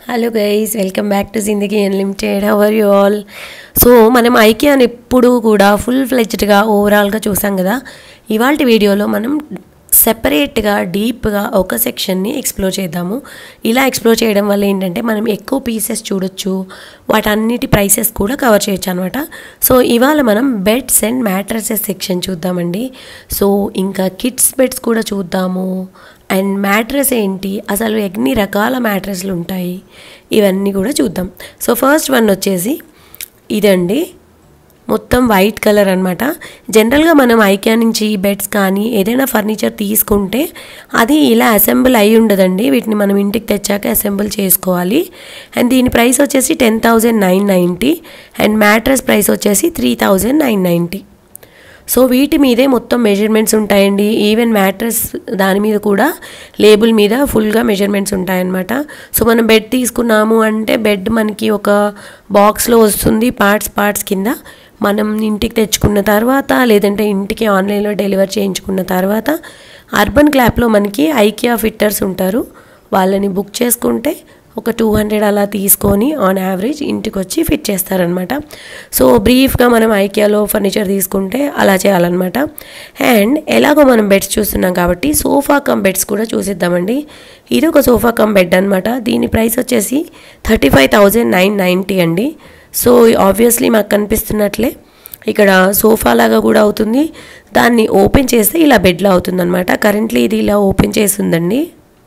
hello guys welcome back to Zindagi Unlimited how are you all so మనం ఐకియాని ఎప్పుడు కూడా ఫుల్ ఫ్లెజ్డ్గా ఓవరాల్గా చూసాం కదా ఇవాళ వీడియోలో మనం సెపరేట్గా డీప్గా ఒక సెక్షన్ని ఎక్స్ప్లోర్ చేద్దాము ఇలా ఎక్స్ప్లోర్ చేయడం వల్ల ఏంటంటే మనం ఎక్కువ పీసెస్ చూడొచ్చు వాటన్నిటి ప్రైసెస్ కూడా కవర్ చేయొచ్చు అనమాట సో ఇవాళ మనం బెడ్స్ అండ్ మ్యాట్రసెస్ సెక్షన్ చూద్దామండి సో ఇంకా కిడ్స్ బెడ్స్ కూడా చూద్దాము అండ్ మ్యాట్రస్ ఏంటి అసలు ఎన్ని రకాల మ్యాట్రస్లు ఉంటాయి ఇవన్నీ కూడా చూద్దాం సో ఫస్ట్ వన్ వచ్చేసి ఇదండి మొత్తం వైట్ కలర్ అనమాట జనరల్గా మనం ఐక్యా నుంచి బెడ్స్ కానీ ఏదైనా ఫర్నిచర్ తీసుకుంటే అది ఇలా అసెంబుల్ అయి ఉండదండి వీటిని మనం ఇంటికి తెచ్చాక అసెంబుల్ చేసుకోవాలి అండ్ దీని ప్రైస్ వచ్చేసి ten thousand nine ninety and mattress price వచ్చేసి three thousand nine ninety so వీటి మీదే మొత్తం మెజర్మెంట్స్ ఉంటాయండి ఈవెన్ మ్యాట్రస్ దాని మీద కూడా లేబుల్ మీద ఫుల్గా మెజర్మెంట్స్ ఉంటాయన్నమాట సో మనం బెడ్ తీసుకున్నాము అంటే బెడ్ మనకి ఒక బాక్స్లో వస్తుంది పార్ట్స్ పార్ట్స్ కింద మనం ఇంటికి తెచ్చుకున్న తర్వాత లేదంటే ఇంటికి ఆన్లైన్లో డెలివర్ చేయించుకున్న తర్వాత అర్బన్ క్లాప్లో మనకి ఐకియా ఫిట్టర్స్ ఉంటారు వాళ్ళని బుక్ చేసుకుంటే ఒక టూ హండ్రెడ్ అలా తీసుకొని ఆన్ యావరేజ్ ఇంటికి వచ్చి ఫిట్ చేస్తారనమాట సో బ్రీఫ్గా మనం ఐకియాలో ఫర్నిచర్ తీసుకుంటే అలా చేయాలన్నమాట అండ్ ఎలాగో మనం బెడ్స్ చూస్తున్నాం కాబట్టి సోఫా కమ్ బెడ్స్ కూడా చూసిద్దామండి ఇది ఒక సోఫా కమ్ బెడ్ అనమాట దీని ప్రైస్ వచ్చేసి thirty five thousand nine ninety అండి సో ఆబ్వియస్లీ మాకు కనిపిస్తున్నట్లే ఇక్కడ సోఫా లాగా కూడా అవుతుంది దాన్ని ఓపెన్ చేస్తే ఇలా బెడ్లో అవుతుంది అనమాట కరెంట్లీ ఇది ఇలా ఓపెన్ చేసి ఉందండి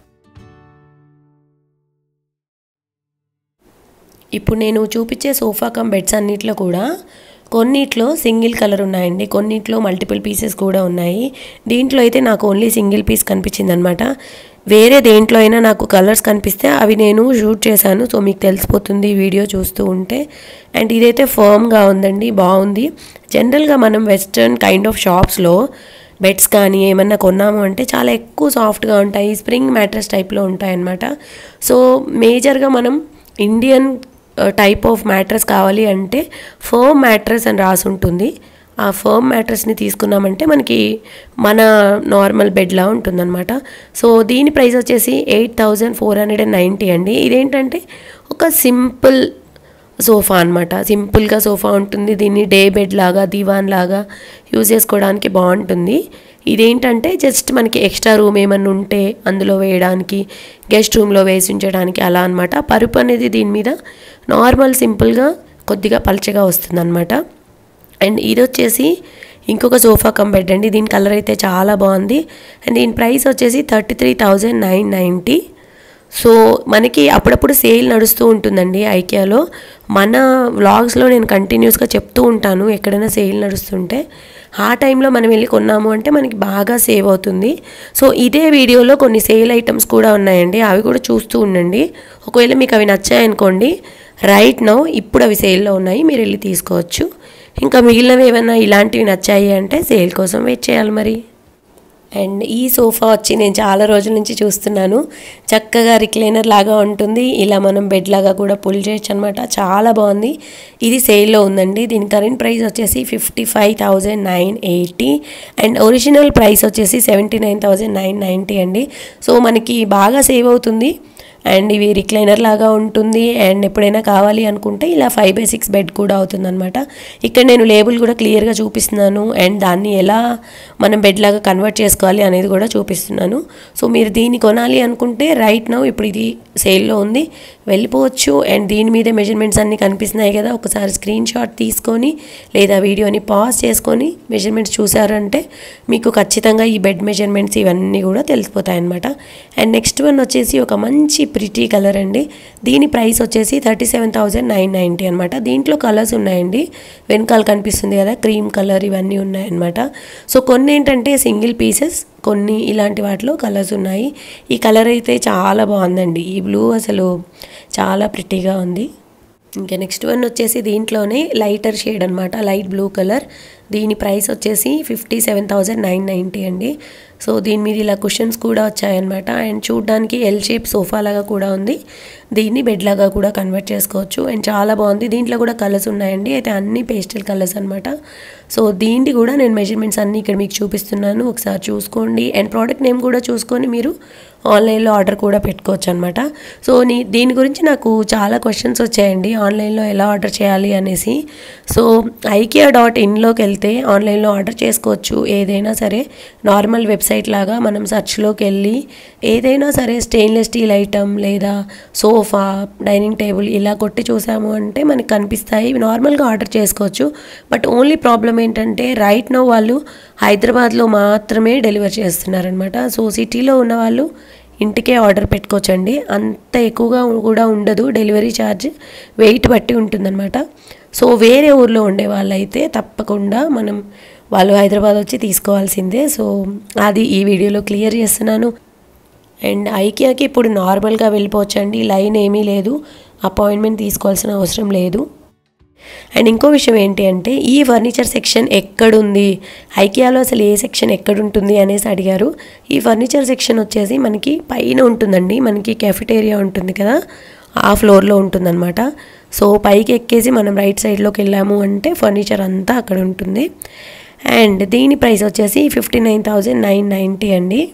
ఇప్పుడు నేను చూపించే సోఫా కమ్ బెడ్స్ అన్నిట్లో కూడా కొన్నిట్లో సింగిల్ కలర్ ఉన్నాయండి కొన్నిట్లో మల్టిపుల్ పీసెస్ కూడా ఉన్నాయి దీంట్లో అయితే నాకు ఓన్లీ సింగిల్ పీస్ కనిపించింది అనమాట వేరే దేంట్లో అయినా నాకు కలర్స్ కనిపిస్తే అవి నేను షూట్ చేశాను సో మీకు తెలిసిపోతుంది వీడియో చూస్తూ ఉంటే అండ్ ఇదైతే ఫర్మ్గా ఉందండి బాగుంది జనరల్గా మనం వెస్ట్రన్ కైండ్ ఆఫ్ షాప్స్లో బెడ్స్ కానీ ఏమన్నా కొన్నాము అంటే చాలా ఎక్కువ సాఫ్ట్గా ఉంటాయి స్ప్రింగ్ మ్యాట్రస్ టైప్లో ఉంటాయి అన్నమాట సో మేజర్గా మనం ఇండియన్ టైప్ ఆఫ్ మ్యాట్రస్ కావాలి అంటే ఫర్మ్ మ్యాట్రస్ అని రాసి ఉంటుంది ఆ ఫర్మ్ మ్యాట్రస్ని తీసుకున్నామంటే మనకి మన నార్మల్ బెడ్లా ఉంటుందన్నమాట సో దీని ప్రైస్ వచ్చేసి eight thousand four hundred and ninety అండి ఇదేంటంటే ఒక సింపుల్ సోఫా అనమాట సింపుల్గా సోఫా ఉంటుంది దీన్ని డే బెడ్ లాగా దివాన్ లాగా యూజ్ చేసుకోవడానికి బాగుంటుంది ఇదేంటంటే జస్ట్ మనకి ఎక్స్ట్రా రూమ్ ఏమన్నా ఉంటే అందులో వేయడానికి గెస్ట్ రూమ్లో వేసి ఉంచడానికి అలా అనమాట పరుపు అనేది దీని మీద నార్మల్ సింపుల్గా కొద్దిగా పలచగా వస్తుందన్నమాట అండ్ ఇది వచ్చేసి ఇంకొక సోఫా కమ్ బెడ్ అండి దీని కలర్ అయితే చాలా బాగుంది అండ్ దీని ప్రైస్ వచ్చేసి thirty three thousand nine ninety so మనకి అప్పుడప్పుడు సేల్ నడుస్తూ ఉంటుందండి ఐకియాలో మన వ్లాగ్స్లో నేను కంటిన్యూస్గా చెప్తూ ఉంటాను ఎక్కడైనా సేల్ నడుస్తుంటే ఆ టైంలో మనం వెళ్ళి కొన్నాము అంటే మనకి బాగా సేవ్ అవుతుంది సో ఇదే వీడియోలో కొన్ని సేల్ ఐటమ్స్ కూడా ఉన్నాయండి అవి కూడా చూస్తూ ఉండండి ఒకవేళ మీకు అవి నచ్చాయనుకోండి రైట్ నౌ ఇప్పుడు అవి సేల్లో ఉన్నాయి మీరు వెళ్ళి తీసుకోవచ్చు ఇంకా మిగిలినవి ఏమైనా ఇలాంటివి నచ్చాయి అంటే సేల్ కోసం వెయిట్ చేయాలి మరి అండ్ ఈ సోఫా వచ్చి నేను చాలా రోజుల నుంచి చూస్తున్నాను చక్కగా రిక్లైనర్ లాగా ఉంటుంది ఇలా మనం బెడ్ లాగా కూడా పుల్ చేయొచ్చు అనమాట చాలా బాగుంది ఇది సేల్లో ఉందండి దీని కరెంట్ ప్రైస్ వచ్చేసి fifty five thousand nine eighty and original price వచ్చేసి seventy nine thousand nine ninety అండి సో మనకి బాగా సేవ్ అవుతుంది అండ్ ఇవి రిక్లైనర్ లాగా ఉంటుంది అండ్ ఎప్పుడైనా కావాలి అనుకుంటే ఇలా ఫైవ్ బై సిక్స్ బెడ్ కూడా అవుతుందన్నమాట ఇక్కడ నేను లేబుల్ కూడా క్లియర్గా చూపిస్తున్నాను అండ్ దాన్ని ఎలా మనం బెడ్ లాగా కన్వర్ట్ చేసుకోవాలి అనేది కూడా చూపిస్తున్నాను సో మీరు దీన్ని కొనాలి అనుకుంటే రైట్ నౌ ఇప్పుడు ఇది సేల్లో ఉంది వెళ్ళిపోవచ్చు అండ్ దీని మీద మెజర్మెంట్స్ అన్నీ కనిపిస్తున్నాయి కదా ఒకసారి స్క్రీన్ షాట్ తీసుకొని లేదా వీడియోని పాజ్ చేసుకొని మెజర్మెంట్స్ చూసారంటే మీకు ఖచ్చితంగా ఈ బెడ్ మెజర్మెంట్స్ ఇవన్నీ కూడా తెలిసిపోతాయి అనమాట అండ్ నెక్స్ట్ వన్ వచ్చేసి ఒక మంచి ప్రిటీ కలర్ అండి దీని ప్రైస్ వచ్చేసి thirty seven thousand nine ninety అనమాట దీంట్లో కలర్స్ ఉన్నాయండి వెనకాల కనిపిస్తుంది కదా క్రీమ్ కలర్ ఇవన్నీ ఉన్నాయన్నమాట సో కొన్ని ఏంటంటే సింగిల్ పీసెస్ కొన్ని ఇలాంటి వాటిలో కలర్స్ ఉన్నాయి ఈ కలర్ అయితే చాలా బాగుందండి ఈ బ్లూ అసలు చాలా ప్రిటీగా ఉంది ఇంకా నెక్స్ట్ వన్ వచ్చేసి దీంట్లోనే లైటర్ షేడ్ అనమాట లైట్ బ్లూ కలర్ దీని ప్రైస్ వచ్చేసి fifty seven thousand nine ninety అండి సో దీని మీద ఇలా కుషన్స్ కూడా వచ్చాయన్నమాట అండ్ చూడడానికి ఎల్ షేప్ సోఫా లాగా కూడా ఉంది దీన్ని బెడ్ లాగా కూడా కన్వర్ట్ చేసుకోవచ్చు అండ్ చాలా బాగుంది దీంట్లో కూడా కలర్స్ ఉన్నాయండి అయితే అన్ని పేస్టల్ కలర్స్ అనమాట సో దీనికి కూడా నేను మెజర్మెంట్స్ అన్నీ ఇక్కడ మీకు చూపిస్తున్నాను ఒకసారి చూసుకోండి అండ్ ప్రోడక్ట్ నేమ్ కూడా చూసుకొని మీరు ఆన్లైన్లో ఆర్డర్ కూడా పెట్టుకోవచ్చు అనమాట సో నీ దీని గురించి నాకు చాలా క్వశ్చన్స్ వచ్చాయండి ఆన్లైన్లో ఎలా ఆర్డర్ చేయాలి అనేసి సో ఐకియా డాట్ ఇన్లోకి వెళ్తే ఆన్లైన్లో ఆర్డర్ చేసుకోవచ్చు ఏదైనా సరే నార్మల్ వెబ్సైట్ లాగా మనం సర్చ్లోకి వెళ్ళి ఏదైనా సరే స్టెయిన్లెస్ స్టీల్ ఐటమ్ లేదా సోఫా డైనింగ్ టేబుల్ ఇలా కొట్టి చూసాము అంటే మనకి కనిపిస్తాయి నార్మల్గా ఆర్డర్ చేసుకోవచ్చు బట్ ఓన్లీ ప్రాబ్లం ఏంటంటే రైట్ నో వాళ్ళు హైదరాబాద్లో మాత్రమే డెలివర్ చేస్తున్నారనమాట సో సిటీలో ఉన్న వాళ్ళు ఇంటికే ఆర్డర్ పెట్టుకోవచ్చండి అంత ఎక్కువగా కూడా ఉండదు డెలివరీ ఛార్జ్ వెయిట్ బట్టి ఉంటుందన్నమాట సో వేరే ఊర్లో ఉండే వాళ్ళైతే తప్పకుండా మనం వాళ్ళు హైదరాబాద్ వచ్చి తీసుకోవాల్సిందే సో అది ఈ వీడియోలో క్లియర్ చేస్తున్నాను అండ్ ఐకియాకి ఇప్పుడు నార్మల్గా వెళ్ళిపోవచ్చండి లైన్ ఏమీ లేదు అపాయింట్మెంట్ తీసుకోవాల్సిన అవసరం లేదు అండ్ ఇంకో విషయం ఏంటి అంటే ఈ ఫర్నిచర్ సెక్షన్ ఎక్కడుంది ఐకియాలో అసలు ఏ సెక్షన్ ఎక్కడుంటుంది అనేసి అడిగారు ఈ ఫర్నిచర్ సెక్షన్ వచ్చేసి మనకి పైన ఉంటుందండి మనకి కెఫిటేరియా ఉంటుంది కదా ఆ ఫ్లోర్లో ఉంటుందన్నమాట సో పైకి ఎక్కేసి మనం రైట్ సైడ్లోకి వెళ్ళాము అంటే ఫర్నిచర్ అంతా అక్కడ ఉంటుంది అండ్ దీని ప్రైస్ వచ్చేసి fifty nine thousand nine ninety అండి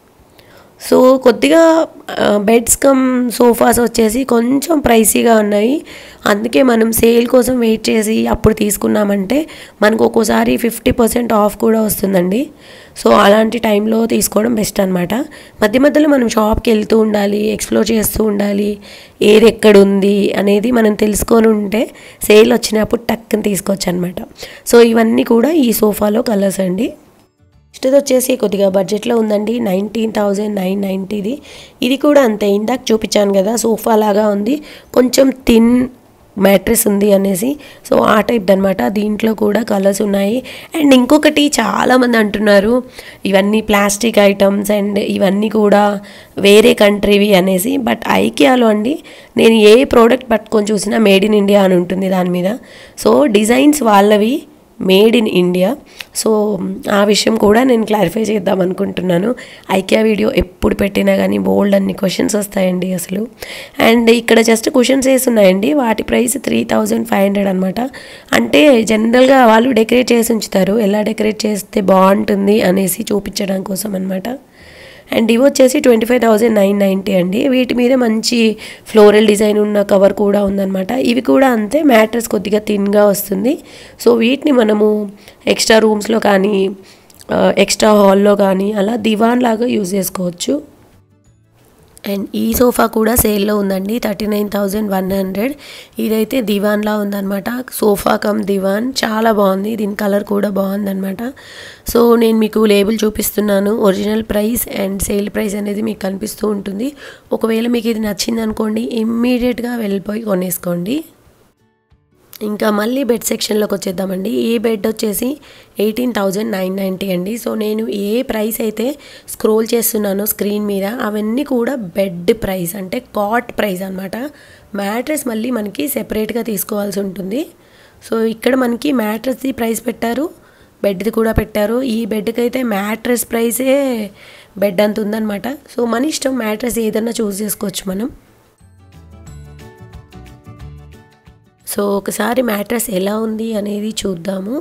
సో కొద్దిగా బెడ్స్ కమ్ సోఫాస్ వచ్చేసి కొంచెం ప్రైసీగా ఉన్నాయి అందుకే మనం సేల్ కోసం వెయిట్ చేసి అప్పుడు తీసుకున్నామంటే మనకు ఒక్కోసారి ఫిఫ్టీ పర్సెంట్ ఆఫ్ కూడా వస్తుందండి సో అలాంటి టైంలో తీసుకోవడం బెస్ట్ అనమాట మధ్య మధ్యలో మనం షాప్కి వెళ్తూ ఉండాలి ఎక్స్ప్లోర్ చేస్తూ ఉండాలి ఏది ఎక్కడ ఉంది అనేది మనం తెలుసుకొని ఉంటే సేల్ వచ్చినప్పుడు టక్కుని తీసుకోవచ్చు అనమాట సో ఇవన్నీ కూడా ఈ సోఫాలో కలర్స్ అండి నెక్స్ట్ వచ్చేసి కొద్దిగా బడ్జెట్లో ఉందండి నైన్టీన్ థౌజండ్ నైన్ నైంటీది ఇది కూడా అంతే ఇందాక చూపించాను కదా సోఫా లాగా ఉంది కొంచెం థిన్ మ్యాట్రెస్ ఉంది అనేసి సో ఆ టైప్ అనమాట దీంట్లో కూడా కలర్స్ ఉన్నాయి అండ్ ఇంకొకటి చాలామంది అంటున్నారు ఇవన్నీ ప్లాస్టిక్ ఐటమ్స్ అండ్ ఇవన్నీ కూడా వేరే కంట్రీవి అనేసి బట్ ఐకియాలో అండి నేను ఏ ప్రోడక్ట్ పట్టుకొని చూసినా మేడ్ ఇన్ ఇండియా అని ఉంటుంది దాని మీద సో డిజైన్స్ వాళ్ళవి మేడ్ ఇన్ ఇండియా సో ఆ విషయం కూడా నేను క్లారిఫై చేద్దాం అనుకుంటున్నాను ఐకియా వీడియో ఎప్పుడు పెట్టినా కానీ బోల్డ్ అన్ని క్వశ్చన్స్ వస్తాయండి అసలు అండ్ ఇక్కడ జస్ట్ క్వశ్చన్స్ వేసి ఉన్నాయండి వాటి price three thousand five hundred అనమాట అంటే జనరల్గా వాళ్ళు డెకరేట్ చేసి ఉంచుతారు ఎలా డెకరేట్ చేస్తే బాగుంటుంది అనేసి చూపించడం కోసం అనమాట అండ్ ఇవి వచ్చేసి twenty five thousand nine ninety అండి వీటి మీద మంచి ఫ్లోరల్ డిజైన్ ఉన్న కవర్ కూడా ఉందన్నమాట ఇవి కూడా అంతే మ్యాట్రెస్ కొద్దిగా థిన్గా వస్తుంది సో వీటిని మనము ఎక్స్ట్రా రూమ్స్లో కానీ ఎక్స్ట్రా హాల్లో కానీ అలా దివాన్ లాగా యూజ్ చేసుకోవచ్చు అండ్ ఈ సోఫా కూడా సేల్లో ఉందండి thirty nine thousand one hundred ఇదైతే దివాన్లా ఉందన్నమాట సోఫా కమ్ దివాన్ చాలా బాగుంది దీని కలర్ కూడా బాగుందన్నమాట సో నేను మీకు లేబుల్ చూపిస్తున్నాను original price and sale price అనేది మీకు కనిపిస్తూ ఉంటుంది ఒకవేళ మీకు ఇది నచ్చింది అనుకోండి ఇమ్మీడియట్గా వెళ్ళిపోయి కొనేసుకోండి ఇంకా మళ్ళీ బెడ్ సెక్షన్లోకి వచ్చేద్దామండి ఈ బెడ్ వచ్చేసి ఎయిటీన్ థౌజండ్ నైన్ నైంటీ అండి సో నేను ఏ ప్రైస్ అయితే స్క్రోల్ చేస్తున్నానో స్క్రీన్ మీద అవన్నీ కూడా బెడ్ ప్రైస్ అంటే కాట్ ప్రైస్ అనమాట మ్యాట్రెస్ మళ్ళీ మనకి సెపరేట్గా తీసుకోవాల్సి ఉంటుంది సో ఇక్కడ మనకి మ్యాట్రెస్ది ప్రైస్ పెట్టారు బెడ్ది కూడా పెట్టారు ఈ బెడ్కి అయితే మ్యాట్రెస్ ప్రైసే బెడ్ అంత ఉందన్నమాట సో మన ఇష్టం మ్యాట్రెస్ ఏదన్నా చూస్ చేసుకోవచ్చు మనం సో ఒకసారి మ్యాట్రస్ ఎలా ఉంది అనేది చూద్దాము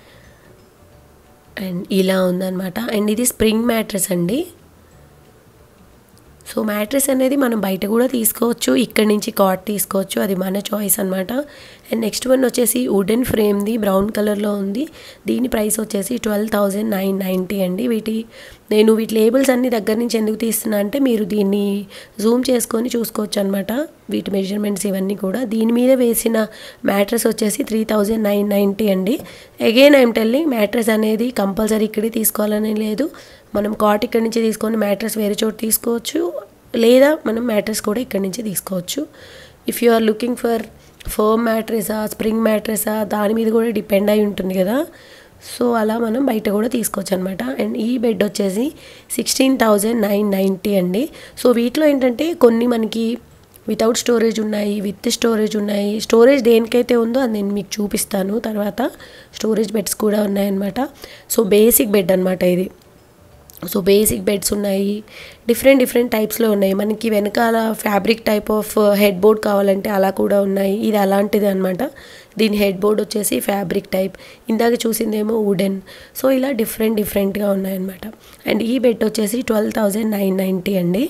అండ్ ఇలా ఉందన్నమాట అండ్ ఇది స్ప్రింగ్ మ్యాట్రస్ అండి సో మ్యాట్రెస్ అనేది మనం బయట కూడా తీసుకోవచ్చు ఇక్కడి నుంచి కాట్ తీసుకోవచ్చు అది మన చాయిస్ అనమాట అండ్ నెక్స్ట్ వన్ వచ్చేసి వుడెన్ ఫ్రేమ్ది బ్రౌన్ కలర్లో ఉంది దీని ప్రైస్ వచ్చేసి ట్వెల్వ్ థౌజండ్ నైన్ నైంటీ అండి వీటి నేను వీటి లేబుల్స్ అన్ని దగ్గర నుంచి ఎందుకు తీస్తున్నా అంటే మీరు దీన్ని జూమ్ చేసుకొని చూసుకోవచ్చు అనమాట వీటి మెజర్మెంట్స్ ఇవన్నీ కూడా దీని మీద వేసిన మ్యాట్రెస్ వచ్చేసి త్రీ థౌజండ్ నైన్ నైంటీ అండి అగైన్ ఐమ్ టెల్లింగ్ మ్యాట్రెస్ అనేది కంపల్సరీ ఇక్కడే తీసుకోవాలని లేదు మనం కాట్ ఇక్కడి నుంచి తీసుకొని మ్యాట్రెస్ వేరే చోటు తీసుకోవచ్చు లేదా మనం మ్యాట్రెస్ కూడా ఇక్కడి నుంచి తీసుకోవచ్చు if you are looking for firm మ్యాట్రెసా స్ప్రింగ్ మ్యాట్రెసా దాని మీద కూడా డిపెండ్ అయి ఉంటుంది కదా సో అలా మనం బయట కూడా తీసుకోవచ్చు అనమాట అండ్ ఈ బెడ్ వచ్చేసి సిక్స్టీన్ థౌజండ్ నైన్ నైంటీ అండి సో వీటిలో ఏంటంటే కొన్ని మనకి వితౌట్ స్టోరేజ్ ఉన్నాయి విత్ స్టోరేజ్ ఉన్నాయి స్టోరేజ్ దేనికైతే ఉందో అది నేను మీకు చూపిస్తాను తర్వాత స్టోరేజ్ బెడ్స్ కూడా ఉన్నాయన్నమాట సో బేసిక్ బెడ్ అనమాట ఇది సో బేసిక్ బెడ్స్ ఉన్నాయి డిఫరెంట్ డిఫరెంట్ టైప్స్లో ఉన్నాయి మనకి వెనకాల fabric type of headboard కావాలంటే అలా కూడా ఉన్నాయి ఇది అలాంటిది అనమాట దీని హెడ్ బోర్డ్ వచ్చేసి ఫ్యాబ్రిక్ టైప్ ఇందాక చూసిందేమో వుడెన్ సో ఇలా డిఫరెంట్ డిఫరెంట్గా ఉన్నాయన్నమాట అండ్ ఈ బెడ్ వచ్చేసి ట్వెల్వ్ థౌజండ్ నైన్ నైంటీ అండి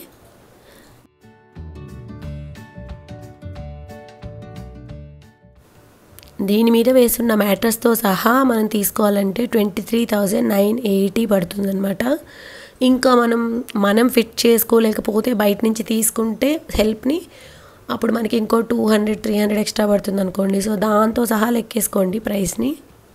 దీని మీద వేస్తున్న మ్యాట్రస్తో సహా మనం తీసుకోవాలంటే twenty three thousand nine eighty పడుతుందన్నమాట ఇంకా మనం మనం ఫిట్ చేసుకోలేకపోతే బయట నుంచి తీసుకుంటే హెల్ప్ని అప్పుడు మనకి ఇంకో two hundred three hundred extra పడుతుంది అనుకోండి సో దాంతో సహా లెక్కేసుకోండి ప్రైస్ని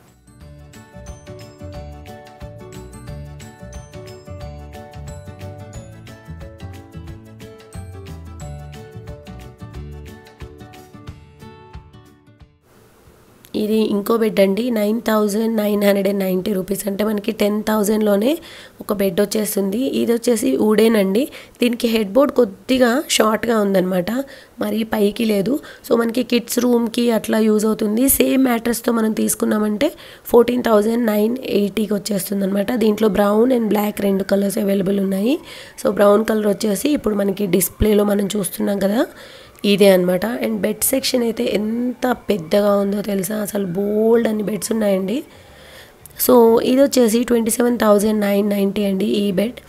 ఇది ఇంకో బెడ్ అండి nine thousand nine hundred and ninety rupees అంటే మనకి టెన్ థౌజండ్లోనే ఒక బెడ్ వచ్చేస్తుంది ఇది వచ్చేసి వుడెన్ అండి దీనికి హెడ్ బోర్డ్ కొద్దిగా షార్ట్గా ఉందన్నమాట మరి పైకి లేదు సో మనకి కిడ్స్ రూమ్కి అట్లా యూజ్ అవుతుంది సేమ్ మ్యాట్రస్తో మనం తీసుకున్నామంటే ఫోర్టీన్ థౌజండ్ నైన్ ఎయిటీకి వచ్చేస్తుంది అనమాట దీంట్లో బ్రౌన్ అండ్ బ్లాక్ రెండు కలర్స్ అవైలబుల్ ఉన్నాయి సో బ్రౌన్ కలర్ వచ్చేసి ఇప్పుడు మనకి డిస్ప్లేలో మనం చూస్తున్నాం కదా ఇదే అనమాట అండ్ బెడ్ సెక్షన్ అయితే ఎంత పెద్దగా ఉందో తెలుసా అసలు బోల్డ్ అన్ని బెడ్స్ ఉన్నాయండి సో ఇది వచ్చేసి twenty seven thousand nine ninety అండి ఈ బెడ్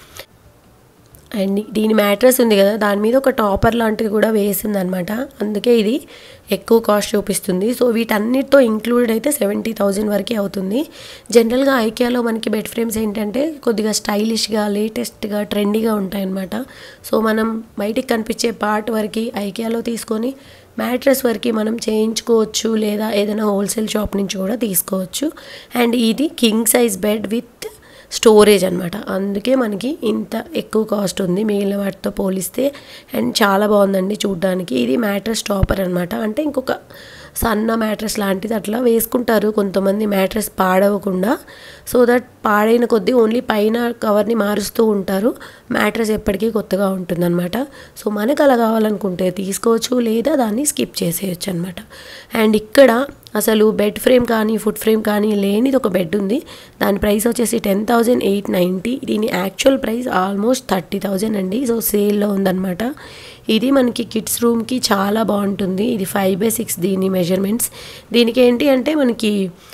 అండ్ దీని మ్యాట్రస్ ఉంది కదా దాని మీద ఒక టాపర్ లాంటిది కూడా వేసింది అనమాట అందుకే ఇది ఎక్కువ కాస్ట్ చూపిస్తుంది సో వీటన్నిటితో ఇంక్లూడెడ్ అయితే సెవెంటీ థౌజండ్ వరకే అవుతుంది జనరల్గా ఐకియాలో మనకి బెడ్ ఫ్రేమ్స్ ఏంటంటే కొద్దిగా స్టైలిష్గా లేటెస్ట్గా ట్రెండీగా ఉంటాయన్నమాట సో మనం బయటికి కనిపించే పార్ట్ వరకు ఐకియాలో తీసుకొని మ్యాట్రస్ వరకు మనం చేయించుకోవచ్చు లేదా ఏదైనా హోల్సేల్ షాప్ నుంచి కూడా తీసుకోవచ్చు అండ్ ఇది king size bed with storage అనమాట అందుకే మనకి ఇంత ఎక్కువ కాస్ట్ ఉంది మిగిలిన వాటితో పోలిస్తే అండ్ చాలా బాగుందండి చూడ్డానికి ఇది మ్యాట్రస్ టాపర్ అనమాట అంటే ఇంకొక సన్న మ్యాట్రస్ లాంటిది అట్లా వేసుకుంటారు కొంతమంది మ్యాట్రస్ పాడవకుండా సో దట్ పాడైన కొద్దీ ఓన్లీ పైన కవర్ని మారుస్తూ ఉంటారు మ్యాట్రస్ ఎప్పటికీ కొత్తగా ఉంటుందన్నమాట సో మనకు అలా కావాలనుకుంటే తీసుకోవచ్చు లేదా దాన్ని స్కిప్ చేసేయచ్చు అనమాట అండ్ ఇక్కడ అసలు బెడ్ ఫ్రేమ్ కానీ ఫుడ్ ఫ్రేమ్ కానీ లేనిది ఒక బెడ్ ఉంది దాని ప్రైస్ వచ్చేసి టెన్ థౌజండ్ ఎయిట్ నైంటీ దీని actual price almost thirty thousand అండి సో సేల్లో ఉందన్నమాట ఇది మనకి కిడ్స్ రూమ్కి చాలా బాగుంటుంది ఇది ఫైవ్ బై సిక్స్ దీని మెజర్మెంట్స్ దీనికి ఏంటి అంటే మనకి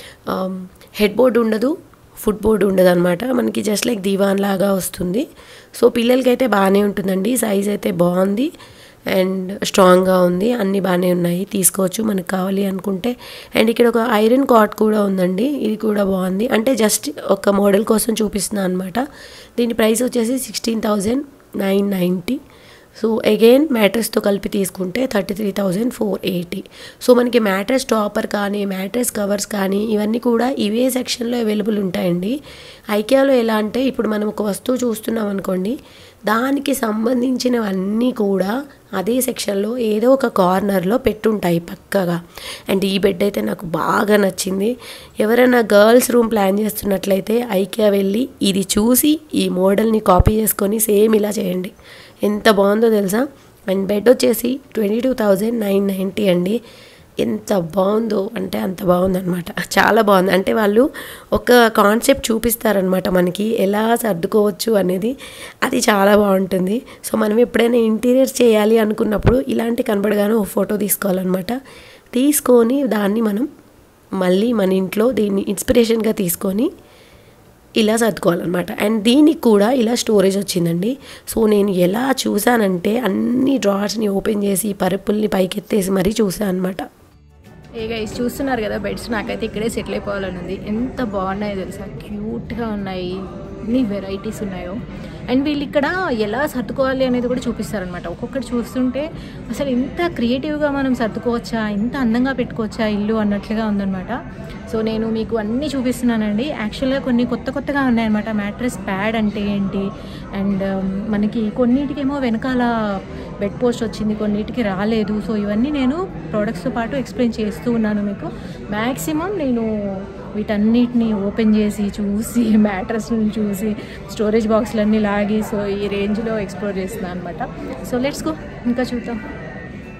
హెడ్ బోర్డ్ ఉండదు ఫుడ్ బోర్డ్ ఉండదు అనమాట మనకి జస్ట్ లైక్ దివాన్ లాగా వస్తుంది సో పిల్లలకి అయితే బాగానే ఉంటుందండి సైజ్ అయితే బాగుంది అండ్ స్ట్రాంగ్గా ఉంది అన్నీ బాగానే ఉన్నాయి తీసుకోవచ్చు మనకు కావాలి అనుకుంటే అండ్ ఇక్కడ ఒక ఐరన్ కాట్ కూడా ఉందండి ఇది కూడా బాగుంది అంటే జస్ట్ ఒక మోడల్ కోసం చూపిస్తున్నాను అనమాట దీని ప్రైస్ వచ్చేసి sixteen thousand nine ninety so again మ్యాట్రస్తో కలిపి తీసుకుంటే thirty three thousand four eighty so మనకి మ్యాట్రస్ టాపర్ కానీ మ్యాట్రస్ కవర్స్ కానీ ఇవన్నీ కూడా ఇవే సెక్షన్లో అవైలబుల్ ఉంటాయండి ఐకియాలో ఎలా అంటే ఇప్పుడు మనం ఒక వస్తువు చూస్తున్నాం అనుకోండి దానికి సంబంధించినవన్నీ కూడా అదే సెక్షన్లో ఏదో ఒక కార్నర్లో పెట్టుంటాయి పక్కగా అండ్ ఈ బెడ్ అయితే నాకు బాగా నచ్చింది ఎవరైనా గర్ల్స్ రూమ్ ప్లాన్ చేస్తున్నట్లయితే ఐకియా వెళ్ళి ఇది చూసి ఈ మోడల్ని కాపీ చేసుకొని సేమ్ ఇలా చేయండి ఎంత బాగుందో తెలుసా అండ్ బెడ్ వచ్చేసి twenty two thousand nine ninety అండి ఎంత బాగుందో అంటే అంత బాగుందన్నమాట చాలా బాగుంది అంటే వాళ్ళు ఒక కాన్సెప్ట్ చూపిస్తారనమాట మనకి ఎలా సర్దుకోవచ్చు అనేది అది చాలా బాగుంటుంది సో మనం ఎప్పుడైనా ఇంటీరియర్ చేయాలి అనుకున్నప్పుడు ఇలాంటి కనబడగానే ఒక ఫోటో తీసుకోవాలన్నమాట తీసుకొని దాన్ని మనం మళ్ళీ మన ఇంట్లో దీన్ని ఇన్స్పిరేషన్గా తీసుకొని ఇలా సర్దుకోవాలన్నమాట అండ్ దీనికి కూడా ఇలా స్టోరేజ్ వచ్చిందండి సో నేను ఎలా చూసానంటే అన్ని డ్రార్స్ని ఓపెన్ చేసి పరుపుల్ని పైకెత్తేసి మరీ చూసాను అనమాట ఏ గైస్ చూస్తున్నారు కదా బెడ్స్ నాకైతే ఇక్కడే సెటిల్ అయిపోవాలని ఉంది ఎంత బాగున్నాయో తెలుసా క్యూట్గా ఉన్నాయి ఎన్ని వెరైటీస్ ఉన్నాయో అండ్ వీళ్ళు ఇక్కడ ఎలా సర్దుకోవాలి అనేది కూడా చూపిస్తారనమాట ఒక్కొక్కటి చూస్తుంటే అసలు ఇంత క్రియేటివ్గా మనం సర్దుకోవచ్చా ఇంత అందంగా పెట్టుకోవచ్చా ఇల్లు అన్నట్లుగా ఉందన్నమాట సో నేను మీకు అన్నీ చూపిస్తున్నానండి యాక్చువల్గా కొన్ని కొత్త కొత్తగా ఉన్నాయన్నమాట మ్యాట్రెస్ ప్యాడ్ అంటే ఏంటి అండ్ మనకి కొన్నిటికేమో వెనకాల బెడ్ పోస్ట్ వచ్చింది కొన్నిటికి రాలేదు సో ఇవన్నీ నేను ప్రోడక్ట్స్తో పాటు ఎక్స్ప్లెయిన్ చేస్తూ ఉన్నాను మీకు మ్యాక్సిమం నేను వీటన్నిటిని ఓపెన్ చేసి చూసి మ్యాట్రస్ని చూసి స్టోరేజ్ బాక్స్లన్నీ లాగి సో ఈ రేంజ్లో ఎక్స్ప్లోర్ చేస్తున్నాను అనమాట సో లెట్స్ గో ఇంకా చూద్దాం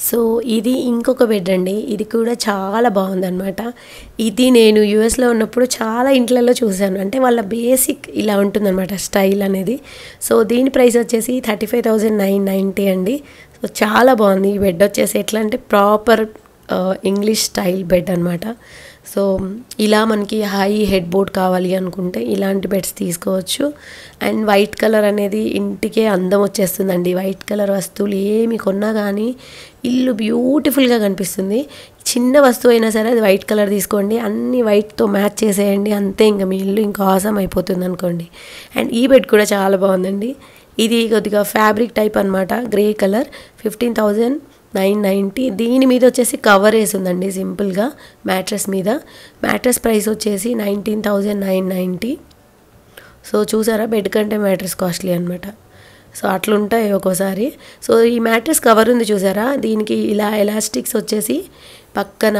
సో ఇది ఇంకొక బెడ్ అండి ఇది కూడా చాలా బాగుందన్నమాట ఇది నేను యూఎస్లో ఉన్నప్పుడు చాలా ఇంట్లలో చూశాను అంటే వాళ్ళ బేసిక్ ఇలా ఉంటుందన్నమాట స్టైల్ అనేది సో దీని ప్రైస్ వచ్చేసి thirty five thousand nine ninety అండి సో చాలా బాగుంది ఈ బెడ్ వచ్చేసి ఎట్లా అంటే ప్రాపర్ ఇంగ్లీష్ స్టైల్ బెడ్ అనమాట సో ఇలా మనకి హై హెడ్ బోర్డ్ కావాలి అనుకుంటే ఇలాంటి బెడ్స్ తీసుకోవచ్చు అండ్ వైట్ కలర్ అనేది ఇంటికే అందం వచ్చేస్తుందండి వైట్ కలర్ వస్తువులు ఏమి కొన్నా కానీ ఇల్లు బ్యూటిఫుల్గా కనిపిస్తుంది చిన్న వస్తువు అయినా సరే అది వైట్ కలర్ తీసుకోండి అన్ని వైట్తో మ్యాచ్ చేసేయండి అంతే ఇంకా మీ ఇల్లు ఇంకా ఆసం అయిపోతుంది అనుకోండి అండ్ ఈ బెడ్ కూడా చాలా బాగుందండి ఇది కొద్దిగా ఫ్యాబ్రిక్ టైప్ అనమాట grey colour fifteen thousand nine ninety దీని మీద వచ్చేసి కవర్ వేసి ఉందండి సింపుల్గా మ్యాట్రెస్ మీద మ్యాట్రెస్ ప్రైస్ వచ్చేసి nineteen thousand nine ninety so చూసారా బెడ్ కంటే మ్యాట్రెస్ కాస్ట్లీ అనమాట సో అట్లుంటాయి ఒక్కోసారి సో ఈ మ్యాట్రెస్ కవర్ ఉంది చూసారా దీనికి ఇలా ఎలాస్టిక్స్ వచ్చేసి పక్కన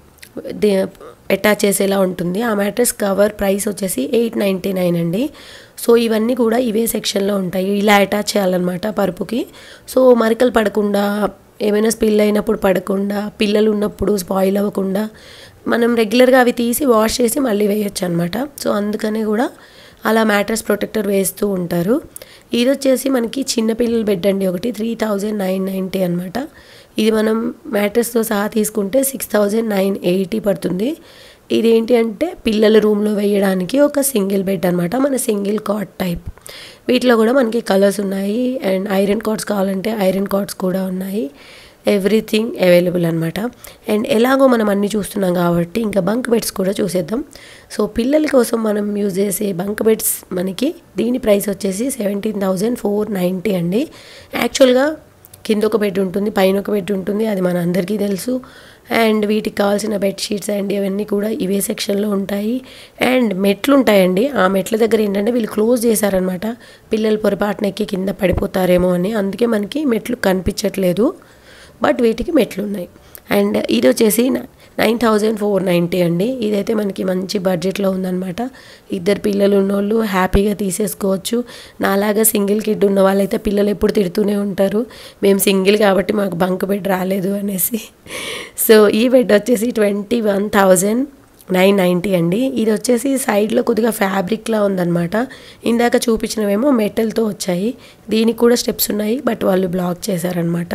అటాచ్ చేసేలా ఉంటుంది ఆ మ్యాట్రెస్ కవర్ ప్రైస్ వచ్చేసి ఎయిట్ నైంటీ నైన్ అండి సో ఇవన్నీ కూడా ఇవే సెక్షన్లో ఉంటాయి ఇలా అటాచ్ చేయాలన్నమాట పరుపుకి సో మరికలు పడకుండా ఏమైనా స్పిల్ అయినప్పుడు పడకుండా పిల్లలు ఉన్నప్పుడు స్పాయిల్ అవ్వకుండా మనం రెగ్యులర్గా అవి తీసి వాష్ చేసి మళ్ళీ వేయొచ్చు అనమాట సో అందుకనే కూడా అలా మ్యాట్రస్ ప్రొటెక్టర్ వేస్తూ ఉంటారు ఇది వచ్చేసి మనకి చిన్నపిల్లల బెడ్ అండి ఒకటి త్రీ థౌజండ్ నైన్ నైంటీ అనమాట ఇది మనం మ్యాట్రస్తో సహా తీసుకుంటే సిక్స్ థౌజండ్ నైన్ ఎయిటీ పడుతుంది ఇదేంటి అంటే పిల్లల రూమ్లో వేయడానికి ఒక సింగిల్ బెడ్ అనమాట మన సింగిల్ కాట్ టైప్ వీటిలో కూడా మనకి కలర్స్ ఉన్నాయి అండ్ ఐరన్ కార్డ్స్ కావాలంటే ఐరన్ కార్డ్స్ కూడా ఉన్నాయి ఎవ్రీథింగ్ అవైలబుల్ అనమాట అండ్ ఎలాగో మనం అన్ని చూస్తున్నాం కాబట్టి ఇంకా బంక్ బెడ్స్ కూడా చూసేద్దాం సో పిల్లల కోసం మనం యూజ్ చేసే బంక్ బెడ్స్ మనకి దీని ప్రైస్ వచ్చేసి సెవెంటీన్ థౌజండ్ ఫోర్ నైంటీ అండి యాక్చువల్గా కింద ఒక బెడ్ ఉంటుంది పైన ఒక బెడ్ ఉంటుంది అది మన అందరికీ తెలుసు అండ్ వీటికి కావాల్సిన బెడ్షీట్స్ అండ్ ఇవన్నీ కూడా ఇవే సెక్షన్లో ఉంటాయి అండ్ మెట్లు ఉంటాయండి ఆ మెట్ల దగ్గర ఏంటంటే వీళ్ళు క్లోజ్ చేశారనమాట పిల్లలు పొరపాటున ఎక్కి కింద పడిపోతారేమో అని అందుకే మనకి మెట్లు కనిపించట్లేదు బట్ వీటికి మెట్లు ఉన్నాయి అండ్ ఇది వచ్చేసి నైన్ థౌజండ్ ఫోర్ నైంటీ అండి ఇదైతే మనకి మంచి బడ్జెట్లో ఉందన్నమాట ఇద్దరు పిల్లలు ఉన్నోళ్ళు హ్యాపీగా తీసేసుకోవచ్చు నాలాగా సింగిల్ కిడ్ ఉన్న వాళ్ళైతే పిల్లలు ఎప్పుడు తిడుతూనే ఉంటారు మేము సింగిల్ కాబట్టి మాకు బంక్ బెడ్ రాలేదు అనేసి సో ఈ బెడ్ వచ్చేసి twenty one thousand nine ninety అండి ఇది వచ్చేసి సైడ్లో కొద్దిగా ఫ్యాబ్రిక్లా ఉందన్నమాట ఇందాక చూపించినవేమో మెటల్తో వచ్చాయి దీనికి కూడా స్టెప్స్ ఉన్నాయి బట్ వాళ్ళు బ్లాక్ చేశారనమాట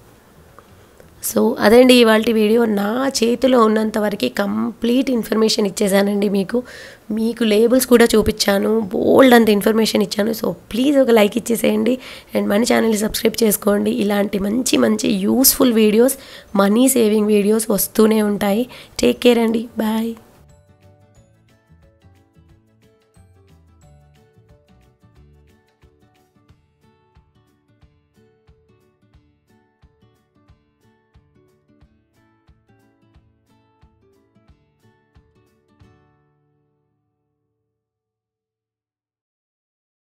సో అదండి ఇవాళ వీడియో నా చేతిలో ఉన్నంత వరకు కంప్లీట్ ఇన్ఫర్మేషన్ ఇచ్చేసానండి మీకు మీకు లేబుల్స్ కూడా చూపించాను బోల్డ్ అంత ఇన్ఫర్మేషన్ ఇచ్చాను సో ప్లీజ్ ఒక లైక్ ఇచ్చేసేయండి అండ్ మన ఛానల్ని సబ్స్క్రైబ్ చేసుకోండి ఇలాంటి మంచి మంచి useful videos money saving videos వస్తూనే ఉంటాయి టేక్ కేర్ అండి బాయ్